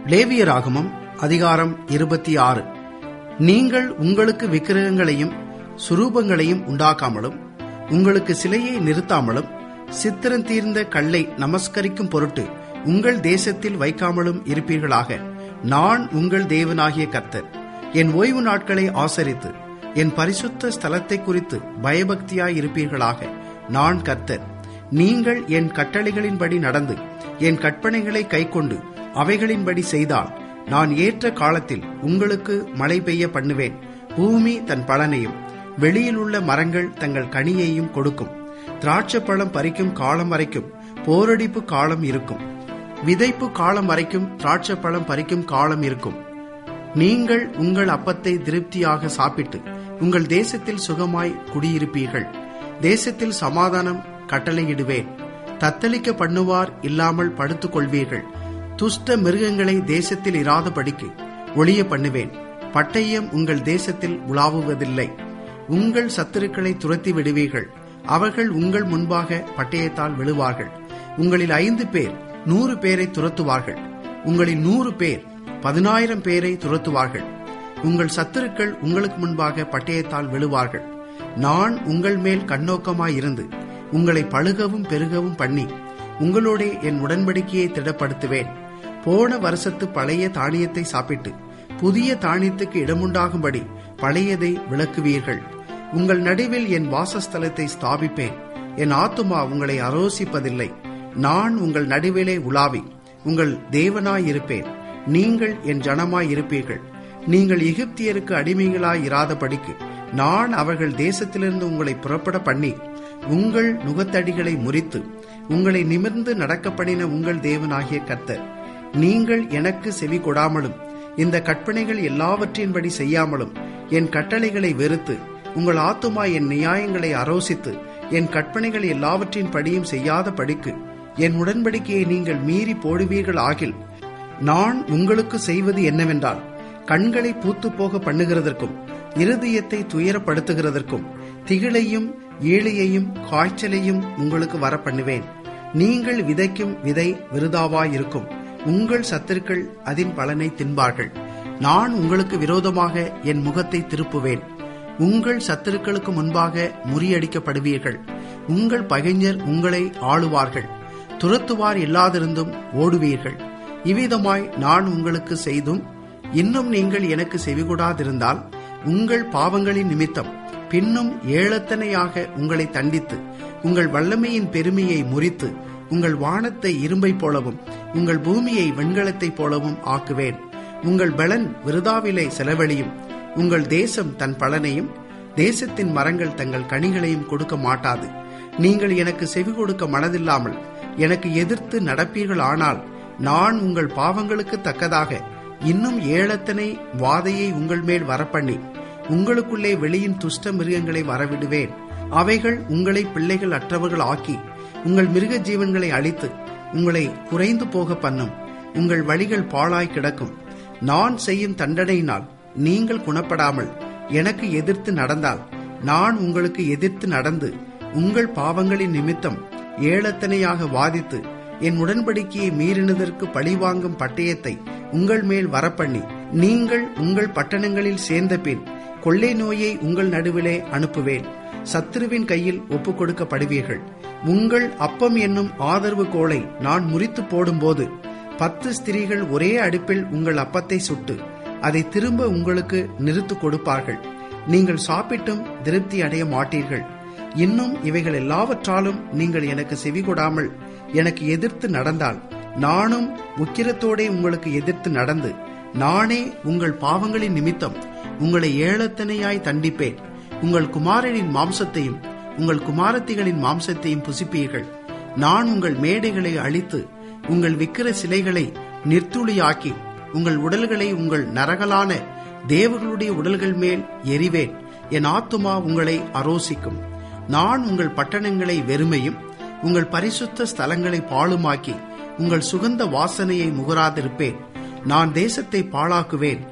லேவியராகமம் அதிகாரம் இருபத்தி ஆறு நீங்கள் உங்களுக்கு விக்கிரகங்களையும் சுரூபங்களையும் உண்டாக்காமலும் உங்களுக்கு சிலையை நிறுத்தாமலும் சித்திரம் தீர்ந்த கல்லை நமஸ்கரிக்கும் பொருட்டு உங்கள் தேசத்தில் வைக்காமலும் இருப்பீர்களாக நான் உங்கள் தேவனாகிய கர்த்தர் என் ஓய்வு நாட்களை ஆசரித்து என் பரிசுத்த ஸ்தலத்தை குறித்து பயபக்தியாய் இருப்பீர்களாக நான் கர்த்தர் நீங்கள் என் கட்டளைகளின்படி நடந்து என் கற்பனைகளை கைக்கொண்டு அவைகளின்படி செய்தால் நான் ஏற்ற காலத்தில் உங்களுக்கு மழை பெய்ய பண்ணுவேன் பூமி தன் பலனையும் வெளியிலுள்ள மரங்கள் தங்கள் கனியையும் கொடுக்கும் திராட்சைப்பழம் பறிக்கும் காலம் வரைக்கும் போரடிப்பு காலம் இருக்கும் விதைப்பு காலம் வரைக்கும் திராட்சைப்பழம் பறிக்கும் காலம் இருக்கும் நீங்கள் உங்கள் அப்பத்தை திருப்தியாக சாப்பிட்டு உங்கள் தேசத்தில் சுகமாய் குடியிருப்பீர்கள் தேசத்தில் சமாதானம் கட்டளையிடுவேன் தத்தளிக்க பண்ணுவார் இல்லாமல் படுத்துக் கொள்வீர்கள் துஷ்ட மிருகங்களை தேசத்தில் இராதபடிக்கு ஒளிய பண்ணுவேன் பட்டயம் உங்கள் தேசத்தில் உலாவுவதில்லை உங்கள் சத்துருக்களை துரத்தி விடுவீர்கள் அவர்கள் உங்கள் முன்பாக பட்டயத்தால் விழுவார்கள் உங்களில் ஐந்து பேர் நூறு பேரை துரத்துவார்கள் உங்களில் நூறு பேர் பதினாயிரம் பேரை துரத்துவார்கள் உங்கள் சத்துருக்கள் உங்களுக்கு முன்பாக பட்டயத்தால் விழுவார்கள் நான் உங்கள் மேல் கண்ணோக்கமாயிருந்து உங்களை பழுகவும் பெருகவும் பண்ணி உங்களோட என் உடன்படிக்கையை திடப்படுத்துவேன் போன வருஷத்து பழைய தானியத்தை சாப்பிட்டு புதிய தானியத்துக்கு இடமுண்டாகும்படி பழையதை விளக்குவீர்கள் உங்கள் நடுவில் என் வாசஸ்தலத்தை ஸ்தாபிப்பேன் என் ஆத்துமா உங்களை அரோசிப்பதில்லை நான் உங்கள் நடுவிலே உலாவி உங்கள் தேவனாயிருப்பேன் நீங்கள் என் ஜனமாய் இருப்பீர்கள் நீங்கள் எகிப்தியருக்கு அடிமைகளாய் இராதபடிக்கு நான் அவர்கள் தேசத்திலிருந்து உங்களை புறப்பட பண்ணி உங்கள் நுகத்தடிகளை முறித்து உங்களை நிமிர்ந்து நடக்க பண்ணின உங்கள் தேவனாகிய கர்த்தர் நீங்கள் எனக்கு செவி கொடாமலும் இந்த கற்பனைகள் எல்லாவற்றின்படி செய்யாமலும் என் கட்டளைகளை வெறுத்து உங்கள் ஆத்துமா என் நியாயங்களை அரோசித்து என் கற்பனைகள் எல்லாவற்றின் படியும் செய்யாத படிக்கு என் உடன்படிக்கையை நீங்கள் மீறி போடுவீர்கள் ஆகில் நான் உங்களுக்கு செய்வது என்னவென்றால் கண்களை பூத்து போக பண்ணுகிறதற்கும் இருதயத்தை துயரப்படுத்துகிறதற்கும் திகிளையும் ஏழையையும் காய்ச்சலையும் உங்களுக்கு வர பண்ணுவேன் நீங்கள் விதைக்கும் விதை விருதாவாயிருக்கும் உங்கள் சத்துருக்கள் அதன் பலனை தின்பார்கள் நான் உங்களுக்கு விரோதமாக என் முகத்தை திருப்புவேன் உங்கள் சத்துருக்களுக்கு முன்பாக முறியடிக்கப்படுவீர்கள் உங்கள் பகைஞர் உங்களை ஆளுவார்கள் துரத்துவார் இல்லாதிருந்தும் ஓடுவீர்கள் இவ்விதமாய் நான் உங்களுக்கு செய்தும் இன்னும் நீங்கள் எனக்கு செவிகொடாதிருந்தால் உங்கள் பாவங்களின் நிமித்தம் பின்னும் ஏழத்தனையாக உங்களை தண்டித்து உங்கள் வல்லமையின் பெருமையை முறித்து உங்கள் வானத்தை இரும்பை போலவும் உங்கள் பூமியை வெண்கலத்தைப் போலவும் ஆக்குவேன் உங்கள் பலன் விருதாவிலே செலவழியும் உங்கள் தேசம் தன் பலனையும் தேசத்தின் மரங்கள் தங்கள் கனிகளையும் கொடுக்க மாட்டாது நீங்கள் எனக்கு செவி கொடுக்க மனதில்லாமல் எனக்கு எதிர்த்து நடப்பீர்கள் ஆனால் நான் உங்கள் பாவங்களுக்கு தக்கதாக இன்னும் ஏழத்தனை வாதையை உங்கள் மேல் வரப்பண்ணி உங்களுக்குள்ளே வெளியின் துஷ்ட மிருகங்களை வரவிடுவேன் அவைகள் உங்களை பிள்ளைகள் அற்றவர்கள் ஆக்கி உங்கள் மிருக ஜீவன்களை அழித்து உங்களை குறைந்து போக பண்ணும் உங்கள் வழிகள் பாழாய் கிடக்கும் நான் செய்யும் தண்டனையினால் நீங்கள் குணப்படாமல் எனக்கு எதிர்த்து நடந்தால் நான் உங்களுக்கு எதிர்த்து நடந்து உங்கள் பாவங்களின் நிமித்தம் ஏழத்தனையாக வாதித்து என் உடன்படிக்கையை மீறினதற்கு பழிவாங்கும் பட்டயத்தை உங்கள் மேல் வரப்பண்ணி நீங்கள் உங்கள் பட்டணங்களில் சேர்ந்த பின் கொள்ளை நோயை உங்கள் நடுவிலே அனுப்புவேன் சத்துருவின் கையில் ஒப்புக் கொடுக்கப்படுவீர்கள் உங்கள் அப்பம் என்னும் ஆதரவு கோளை நான் முறித்து போடும்போது பத்து ஸ்திரீகள் ஒரே அடுப்பில் உங்கள் அப்பத்தை சுட்டு அதை திரும்ப உங்களுக்கு நிறுத்து கொடுப்பார்கள் நீங்கள் சாப்பிட்டும் திருப்தி அடைய மாட்டீர்கள் இன்னும் இவைகள் எல்லாவற்றாலும் நீங்கள் எனக்கு செவி கொடாமல் எனக்கு எதிர்த்து நடந்தால் நானும் உக்கிரத்தோடே உங்களுக்கு எதிர்த்து நடந்து நானே உங்கள் பாவங்களின் நிமித்தம் உங்களை ஏழத்தனையாய் தண்டிப்பேன் உங்கள் குமாரனின் மாம்சத்தையும் உங்கள் குமாரத்திகளின் மாம்சத்தையும் புசிப்பீர்கள் நான் உங்கள் மேடைகளை அழித்து உங்கள் விக்கிர சிலைகளை நிர்த்துளியாக்கி உங்கள் உடல்களை உங்கள் நரகலான தேவர்களுடைய உடல்கள் மேல் எரிவேன் என் ஆத்துமா உங்களை அரோசிக்கும் நான் உங்கள் பட்டணங்களை வெறுமையும் உங்கள் பரிசுத்த ஸ்தலங்களை பாழுமாக்கி உங்கள் சுகந்த வாசனையை முகராதிருப்பேன் நான் தேசத்தை பாழாக்குவேன்